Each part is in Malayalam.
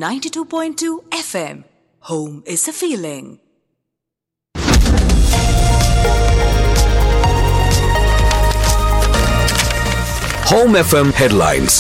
92.2 FM. Home is a feeling. Home FM headlines.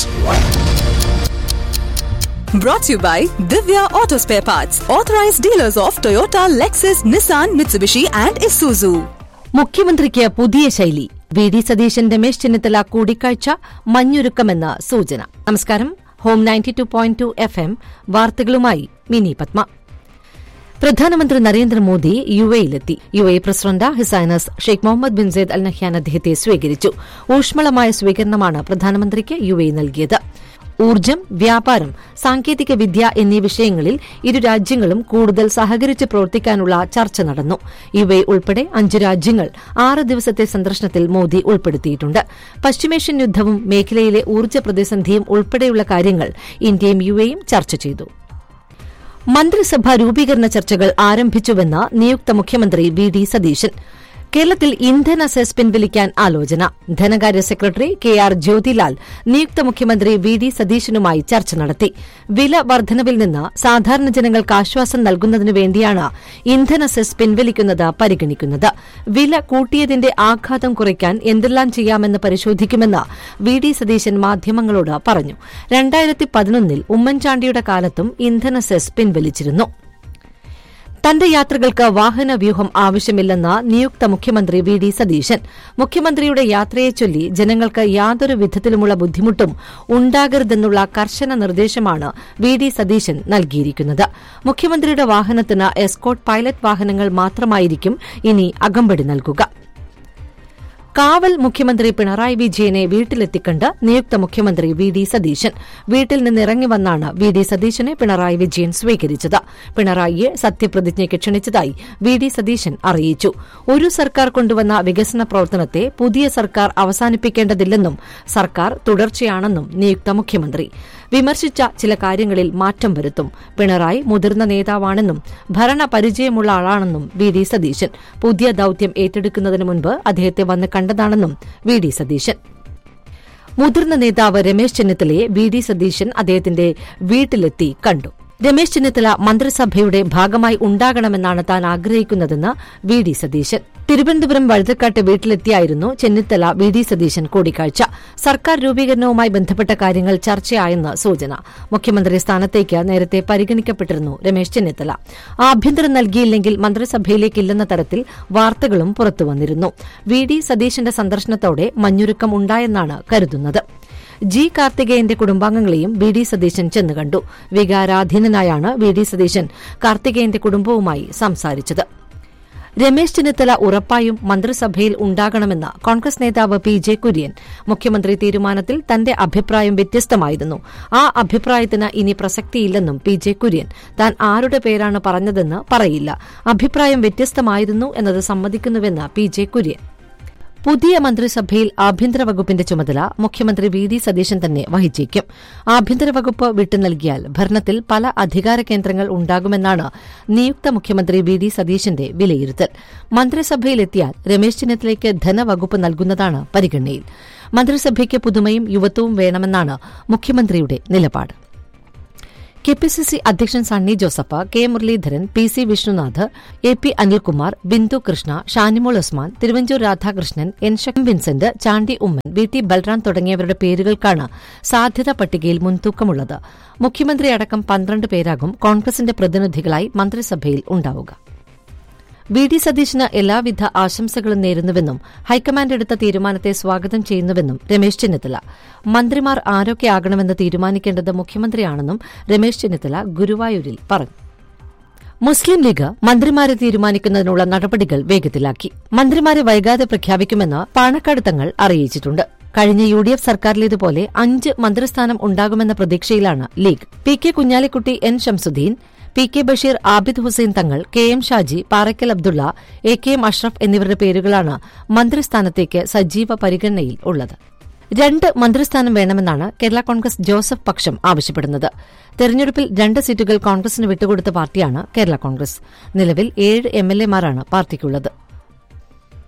Brought to you by Divya Auto Spare Parts, authorized dealers of Toyota, Lexus, Nissan, Mitsubishi, and Isuzu. മുഖ്യമന്ത്രിക്ക് പുതിയ ശൈലി വി ഡി സതീശൻ രമേശ് ചെന്നിത്തല കൂടിക്കാഴ്ച മഞ്ഞുരുക്കമെന്ന സൂചന നമസ്കാരം home ninety two point two F M വാർത്തകളുമായി മിനി പത്മ പ്രധാനമന്ത്രി നരേന്ദ്രമോദി യു എയിലെത്തി U A president his highness Sheikh Mohamed bin Zayed Al Nahyan അദ്ദേഹത്തെ സ്വീകരിച്ചു ഊഷ്മളമായ സ്വീകരണമാണ് പ്രധാനമന്ത്രിക്ക് യു എ നൽകിയത് ഊർജ്ജം വ്യാപാരം സാങ്കേതിക വിദ്യ എന്നീ വിഷയങ്ങളിൽ ഇരു രാജ്യങ്ങളും കൂടുതൽ സഹകരിച്ച് പ്രവർത്തിക്കാനുള്ള ചർച്ച നടന്നു യു എ ഉൾപ്പെടെ അഞ്ച് രാജ്യങ്ങൾ ആറ് ദിവസത്തെ സന്ദർശനത്തിൽ മോദി ഉൾപ്പെടുത്തിയിട്ടുണ്ട് പശ്ചിമേഷ്യൻ യുദ്ധവും മേഖലയിലെ ഊർജ്ജ പ്രതിസന്ധിയും ഉൾപ്പെടെയുള്ള കാര്യങ്ങൾ ഇന്ത്യയും യു എയും ചർച്ച ചെയ്തു മന്ത്രിസഭാ രൂപീകരണ ചർച്ചകൾ ആരംഭിച്ചുവെന്ന് നിയുക്ത മുഖ്യമന്ത്രി വി ഡി സതീശൻ കേരളത്തിൽ ഇന്ധന സെസ് പിൻവലിക്കാൻ ആലോചന ധനകാര്യ സെക്രട്ടറി കെ ആർ ജ്യോതിലാൽ നിയുക്ത മുഖ്യമന്ത്രി വി ഡി സതീശനുമായി ചർച്ച നടത്തി വില വർധനവിൽ നിന്ന് സാധാരണ ജനങ്ങൾക്ക് ആശ്വാസം നൽകുന്നതിനു വേണ്ടിയാണ് ഇന്ധന സെസ് പിൻവലിക്കുന്നത് പരിഗണിക്കുന്നത് വില കൂട്ടിയതിന്റെ ആഘാതം കുറയ്ക്കാൻ എന്തെല്ലാം ചെയ്യാമെന്ന് പരിശോധിക്കുമെന്ന് വി ഡി സതീശൻ മാധ്യമങ്ങളോട് പറഞ്ഞു രണ്ടായിരത്തി പതിനൊന്നിൽ ഉമ്മൻചാണ്ടിയുടെ കാലത്തും ഇന്ധന സെസ് പിൻവലിച്ചിരുന്നു തന്റെ യാത്രകൾക്ക് വാഹന വ്യൂഹം ആവശ്യമില്ലെന്ന് നിയുക്ത മുഖ്യമന്ത്രി വി ഡി സതീശൻ മുഖ്യമന്ത്രിയുടെ യാത്രയെ ചൊല്ലി ജനങ്ങൾക്ക് യാതൊരു വിധത്തിലുമുള്ള ബുദ്ധിമുട്ടും ഉണ്ടാകരുതെന്നുള്ള കർശന നിർദ്ദേശമാണ് വി ഡി സതീശൻ നൽകിയിരിക്കുന്നത് മുഖ്യമന്ത്രിയുടെ വാഹനത്തിന് എസ്കോട്ട് പൈലറ്റ് വാഹനങ്ങൾ മാത്രമായിരിക്കും ഇനി അകമ്പടി നൽകുക കാവൽ മുഖ്യമന്ത്രി പിണറായി വിജയനെ വീട്ടിലെത്തിക്കണ്ട് നിയുക്ത മുഖ്യമന്ത്രി വി ഡി സതീശൻ വീട്ടിൽ നിന്നിറങ്ങി വന്നാണ് വി ഡി സതീശനെ പിണറായി വിജയൻ സ്വീകരിച്ചത് പിണറായിയെ സത്യപ്രതിജ്ഞയ്ക്ക് ക്ഷണിച്ചതായി വി ഡി സതീശൻ അറിയിച്ചു ഒരു സർക്കാർ കൊണ്ടുവന്ന വികസന പ്രവർത്തനത്തെ പുതിയ സർക്കാർ അവസാനിപ്പിക്കേണ്ടതില്ലെന്നും സർക്കാർ തുടർച്ചയാണെന്നും നിയുക്ത മുഖ്യമന്ത്രി വിമർശിച്ച ചില കാര്യങ്ങളിൽ മാറ്റം വരുത്തും പിണറായി മുതിർന്ന നേതാവാണെന്നും ഭരണ പരിചയമുള്ള ആളാണെന്നും വി ഡി സതീശൻ പുതിയ ദൌത്യം ഏറ്റെടുക്കുന്നതിന് മുൻപ് അദ്ദേഹത്തെ വന്ന് കണ്ടതാണെന്നും വി ഡി സതീശൻ മുതിർന്ന നേതാവ് രമേശ് ചെന്നിത്തലയെ വി ഡി സതീശൻ അദ്ദേഹത്തിന്റെ വീട്ടിലെത്തി കണ്ടു രമേശ് ചെന്നിത്തല മന്ത്രിസഭയുടെ ഭാഗമായി ഉണ്ടാകണമെന്നാണ് താൻ ആഗ്രഹിക്കുന്നതെന്ന് വി ഡി സതീശൻ തിരുവനന്തപുരം വഴുതക്കാട്ട് വീട്ടിലെത്തിയായിരുന്നു ചെന്നിത്തല വി ഡി സതീശൻ കൂടിക്കാഴ്ച സർക്കാർ രൂപീകരണവുമായി ബന്ധപ്പെട്ട കാര്യങ്ങൾ ചർച്ചയായെന്ന് സൂചന മുഖ്യമന്ത്രി സ്ഥാനത്തേക്ക് നേരത്തെ പരിഗണിക്കപ്പെട്ടിരുന്നു രമേശ് ചെന്നിത്തല ആഭ്യന്തരം നൽകിയില്ലെങ്കിൽ മന്ത്രിസഭയിലേക്കില്ലെന്ന തരത്തിൽ വാർത്തകളും പുറത്തുവന്നിരുന്നു വി ഡി സതീശന്റെ സന്ദർശനത്തോടെ മഞ്ഞുരുക്കം ഉണ്ടായെന്നാണ് കരുതുന്നത് ജി കാർത്തികേയന്റെ കുടുംബാംഗങ്ങളെയും വി ഡി സതീശൻ ചെന്ന് കണ്ടു വികാരാധീനനായാണ് വി ഡി സതീശൻ കാർത്തികേയന്റെ കുടുംബവുമായി സംസാരിച്ചത് രമേശ് ചെന്നിത്തല ഉറപ്പായും മന്ത്രിസഭയിൽ ഉണ്ടാകണമെന്ന് കോൺഗ്രസ് നേതാവ് പി ജെ കുര്യൻ മുഖ്യമന്ത്രി തീരുമാനത്തിൽ തന്റെ അഭിപ്രായം വ്യത്യസ്തമായിരുന്നു ആ അഭിപ്രായത്തിന് ഇനി പ്രസക്തിയില്ലെന്നും പി ജെ കുര്യൻ താൻ ആരുടെ പേരാണ് പറഞ്ഞതെന്ന് പറയില്ല അഭിപ്രായം വ്യത്യസ്തമായിരുന്നു എന്നത് സമ്മതിക്കുന്നുവെന്ന് പി ജെ കുര്യൻ പുതിയ മന്ത്രിസഭയിൽ ആഭ്യന്തര വകുപ്പിന്റെ ചുമതല മുഖ്യമന്ത്രി വി ഡി സതീശൻ തന്നെ വഹിച്ചേക്കും ആഭ്യന്തര വകുപ്പ് വിട്ടു നൽകിയാൽ ഭരണത്തിൽ പല അധികാര കേന്ദ്രങ്ങൾ ഉണ്ടാകുമെന്നാണ് നിയുക്ത മുഖ്യമന്ത്രി വി ഡി സതീശന്റെ വിലയിരുത്തൽ മന്ത്രിസഭയിലെത്തിയാൽ രമേശ് ചെന്നിത്തലയ്ക്ക് ധനവകുപ്പ് നൽകുന്നതാണ് പരിഗണനയിൽ മന്ത്രിസഭയ്ക്ക് പുതുമയും യുവത്വവും വേണമെന്നാണ് മുഖ്യമന്ത്രിയുടെ നിലപാട് കെ പി സി സി അധ്യക്ഷൻ Sunny Joseph K Muraleedharan P C Vishnunath A P Anilkumar Bindu Krishna Shanimol Usman Thiruvanchoor Radhakrishnan N ഷം വിൻസെന്റ് ചാണ്ടി ഉമ്മൻ വി ടി ബൽറാം തുടങ്ങിയവരുടെ പേരുകൾക്കാണ് സാധ്യതാ പട്ടികയിൽ മുൻതൂക്കമുള്ളത് മുഖ്യമന്ത്രി അടക്കം പന്ത്രണ്ട് പേരാകും കോൺഗ്രസിന്റെ പ്രതിനിധികളായി മന്ത്രിസഭയിൽ ഉണ്ടാവുക വി ഡി സതീശന് എല്ലാവിധ ആശംസകളും നേരുന്നുവെന്നും ഹൈക്കമാൻഡ് എടുത്ത തീരുമാനത്തെ സ്വാഗതം ചെയ്യുന്നുവെന്നും രമേശ് ചെന്നിത്തല മന്ത്രിമാർ ആരൊക്കെയാകണമെന്ന് തീരുമാനിക്കേണ്ടത് മുഖ്യമന്ത്രിയാണെന്നും രമേശ് ചെന്നിത്തല ഗുരുവായൂരിൽ പറഞ്ഞു മുസ്ലിം ലീഗ് മന്ത്രിമാരെ തീരുമാനിക്കുന്നതിനുള്ള നടപടികൾ വേഗത്തിലാക്കി മന്ത്രിമാരെ വൈകാതെ പ്രഖ്യാപിക്കുമെന്ന് പാണക്കാട് തങ്ങൾ അറിയിച്ചിട്ടുണ്ട് കഴിഞ്ഞ യു ഡി എഫ് സർക്കാരിലേതുപോലെ അഞ്ച് മന്ത്രിസ്ഥാനം ഉണ്ടാകുമെന്ന പ്രതീക്ഷയിലാണ് League P K Kunhalikutty N Shamsudheen P K Basheer Abid Hussain Thangal K M Shaji Parakkal Abdulla A K M Ashraf എന്നിവരുടെ പേരുകളാണ് മന്ത്രിസ്ഥാനത്തേക്ക് സജീവ പരിഗണനയിൽ ഉള്ളത് രണ്ട് മന്ത്രിസ്ഥാനം വേണമെന്നാണ് കേരള കോൺഗ്രസ് ജോസഫ് പക്ഷം ആവശ്യപ്പെടുന്നത് തെരഞ്ഞെടുപ്പിൽ രണ്ട് സീറ്റുകൾ കോൺഗ്രസിന് വിട്ടുകൊടുത്ത പാർട്ടിയാണ് കേരള കോൺഗ്രസ് നിലവിൽ ഏഴ് എം എൽ എമാരാണ് പാർട്ടിക്കുള്ളത്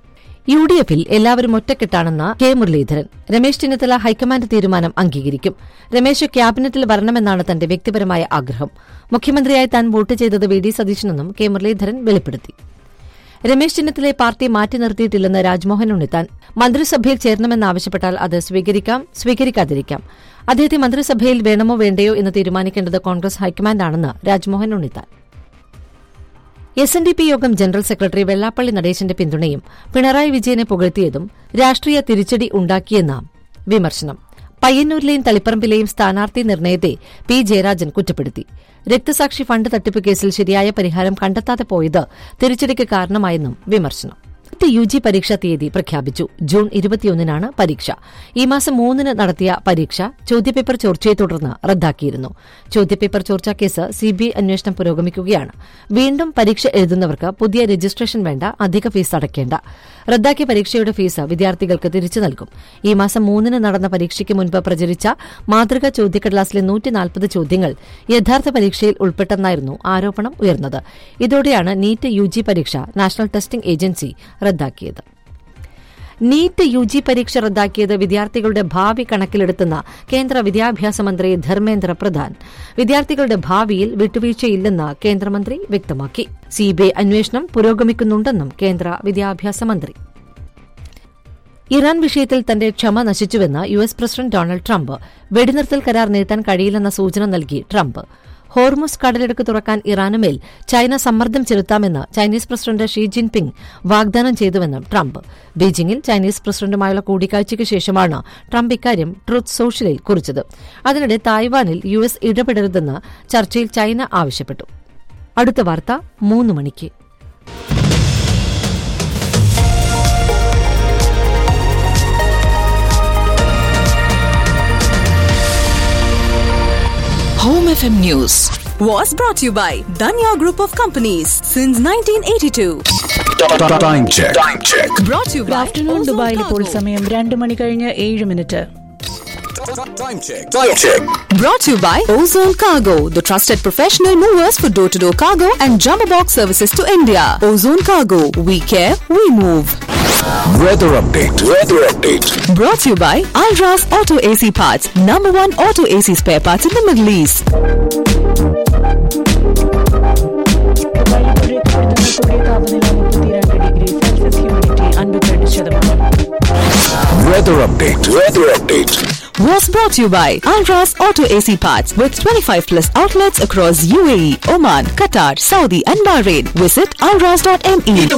യു ഡി എഫിൽ എല്ലാവരും ഒറ്റക്കെട്ടാണെന്ന് കെ മുരളീധരൻ രമേശ് ചെന്നിത്തല ഹൈക്കമാൻഡ് തീരുമാനം അംഗീകരിക്കും രമേശ് ക്യാബിനറ്റിൽ വരണമെന്നാണ് തന്റെ വ്യക്തിപരമായ ആഗ്രഹം മുഖ്യമന്ത്രിയായി താൻ വോട്ട് ചെയ്തത് വി ഡി സതീശനെന്നും കെ മുരളീധരൻ വെളിപ്പെടുത്തി രമേശ് ചെന്നിത്തലയെ പാർട്ടി മാറ്റി നിർത്തിയിട്ടില്ലെന്ന് രാജ്മോഹൻ ഉണ്ണിത്താൻ മന്ത്രിസഭയിൽ ചേരണമെന്നാവശ്യപ്പെട്ടാൽ അത് സ്വീകരിക്കാം സ്വീകരിക്കാതിരിക്കാം അദ്ദേഹത്തെ മന്ത്രിസഭയിൽ വേണമോ വേണ്ടയോ എന്ന് തീരുമാനിക്കേണ്ടത് കോൺഗ്രസ് ഹൈക്കമാൻഡാണെന്ന് Rajmohan Unnithan S N D P യോഗം ജനറൽ സെക്രട്ടറി വെള്ളാപ്പള്ളി നടേശന്റെ പിന്തുണയും പിണറായി വിജയനെ പുകഴ്ത്തിയതും രാഷ്ട്രീയ തിരിച്ചടി ഉണ്ടാക്കിയെന്ന വിമർശനം പയ്യന്നൂരിലെയും തളിപ്പറമ്പിലെയും സ്ഥാനാർത്ഥി നിർണയത്തെ പി ജയരാജൻ കുറ്റപ്പെടുത്തി രക്തസാക്ഷി ഫണ്ട് തട്ടിപ്പ് കേസിൽ ശരിയായ പരിഹാരം കണ്ടെത്താതെ പോയത് തിരിച്ചടിക്ക് കാരണമായെന്നും വിമർശനം നെറ്റ് യു ജി പരീക്ഷാ തീയതി പ്രഖ്യാപിച്ചു ജൂൺ ഇരുപത്തിയൊന്നിനാണ് പരീക്ഷ ഈ മാസം മൂന്നിന് നടത്തിയ പരീക്ഷ ചോദ്യപേപ്പർ ചോർച്ചയെ തുടർന്ന് റദ്ദാക്കിയിരുന്നു ചോദ്യപേപ്പർ ചോർച്ചാ കേസ് സിബിഐ അന്വേഷണം പുരോഗമിക്കുകയാണ് വീണ്ടും പരീക്ഷ എഴുതുന്നവർക്ക് പുതിയ രജിസ്ട്രേഷൻ വേണ്ട അധിക ഫീസ് അടയ്ക്കേണ്ട റദ്ദാക്കിയ പരീക്ഷയുടെ ഫീസ് വിദ്യാർത്ഥികൾക്ക് തിരിച്ചു നൽകും ഈ മാസം മൂന്നിന് നടന്ന പരീക്ഷയ്ക്ക് മുൻപ് പ്രചരിച്ച മാതൃകാ ചോദ്യക്കടലാസിലെ നൂറ്റിനാൽപ്പത് ചോദ്യങ്ങൾ യഥാർത്ഥ പരീക്ഷയിൽ ഉൾപ്പെട്ടെന്നായിരുന്നു ആരോപണം ഉയർന്നത് ഇതോടെയാണ് നീറ്റ് യു ജി പരീക്ഷ നാഷണൽ ടെസ്റ്റിംഗ് ഏജൻസി റദ്ദാക്കിയത് നീറ്റ് യു ജി പരീക്ഷ റദ്ദാക്കിയത് വിദ്യാർത്ഥികളുടെ ഭാവി കണക്കിലെടുത്തുന്ന കേന്ദ്ര വിദ്യാഭ്യാസ മന്ത്രി ധർമ്മേന്ദ്ര പ്രധാൻ വിദ്യാർത്ഥികളുടെ ഭാവിയിൽ വിട്ടുവീഴ്ചയില്ലെന്ന് കേന്ദ്രമന്ത്രി വ്യക്തമാക്കി സിബിഐ അന്വേഷണം പുരോഗമിക്കുന്നുണ്ടെന്നും കേന്ദ്ര വിദ്യാഭ്യാസ മന്ത്രി ഇറാൻ വിഷയത്തിൽ തന്റെ ക്ഷമ നശിച്ചുവെന്ന് U S president Donald Trump വെടിനിർത്തൽ കരാർ നീട്ടാൻ കഴിയില്ലെന്ന സൂചന നൽകി ട്രംപ് ഹോർമുസ് കടലിടുക്ക് തുറക്കാൻ ഇറാനുമേൽ ചൈന സമ്മർദ്ദം ചെലുത്താമെന്ന് ചൈനീസ് പ്രസിഡന്റ് ഷീ ജിൻപിങ് വാഗ്ദാനം ചെയ്തുവെന്നും ട്രംപ് ബീജിംഗിൽ ചൈനീസ് പ്രസിഡന്റുമായുള്ള കൂടിക്കാഴ്ചയ്ക്ക് ശേഷമാണ് ട്രംപ് ഇക്കാര്യം ട്രൂത്ത് സോഷ്യലിൽ കുറിച്ചത് അതിനിടെ തായ്വാനിൽ യു എസ് ഇടപെടരുതെന്ന് ചർച്ചയിൽ ചൈന ആവശ്യപ്പെട്ടു അടുത്ത വാർത്ത മൂന്ന് മണിക്ക് Home FM News was brought to you by Danya Group of Companies since 1982. Time check. Time check. Brought to you by afternoon Ozone ദുബായിൽ ഇപ്പോൾ Cargo. സമയം രണ്ട് മണി കഴിഞ്ഞ് ഏഴ് minute Time check. Time check. Brought to you by Ozone Cargo, the trusted professional movers for door to door cargo and jumbo box services to India. Ozone Cargo, we care, we move. Weather update. Weather update. Brought to you by Alras Auto AC Parts, number one auto AC spare parts in the Middle East. ദുബായിൽ രേഖപ്പെടുത്തുന്ന കൂടിയ താപനില മുപ്പത്തിരണ്ട് ഡിഗ്രി സെൽഷ്യസ് ഹ്യൂമിഡിറ്റി അൻപത്തിരണ്ട് ശതമാനം Weather update. Weather update. Was brought to you by Alras Auto AC Parts with 25 plus outlets across UAE, Oman, Qatar, Saudi, and Bahrain. Visit alras.me.